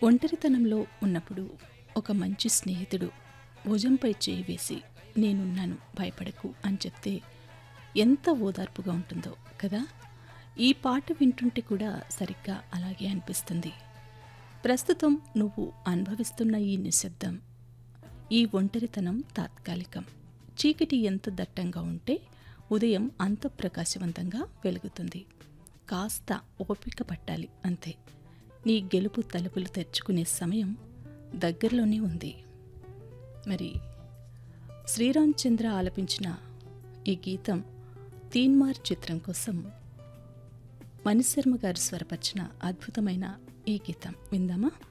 ఒంటరితనంలో ఉన్నప్పుడు ఒక మంచి స్నేహితుడు భుజంపై చేయి వేసి నేనున్నాను భయపడకు అని చెప్తే ఎంత ఓదార్పుగా ఉంటుందో కదా ఈ పాట వింటుంటే కూడా సరిగ్గా అలాగే అనిపిస్తుంది ప్రస్తుతం నువ్వు అనుభవిస్తున్న ఈ నిశ్శబ్దం ఈ ఒంటరితనం తాత్కాలికం చీకటి ఎంత దట్టంగా ఉంటే ఉదయం అంత ప్రకాశవంతంగా వెలుగుతుంది కాస్త ఓపిక పట్టాలి అంతే నీ గెలుపు తలుపులు తెరుచుకునే సమయం దగ్గరలోనే ఉంది మరి శ్రీరామ్ చంద్ర ఆలపించిన ఈ గీతం తీన్మార్ చిత్రం కోసం మణిశర్మ గారు స్వరపరిచిన అద్భుతమైన ఈ గీతం విందామా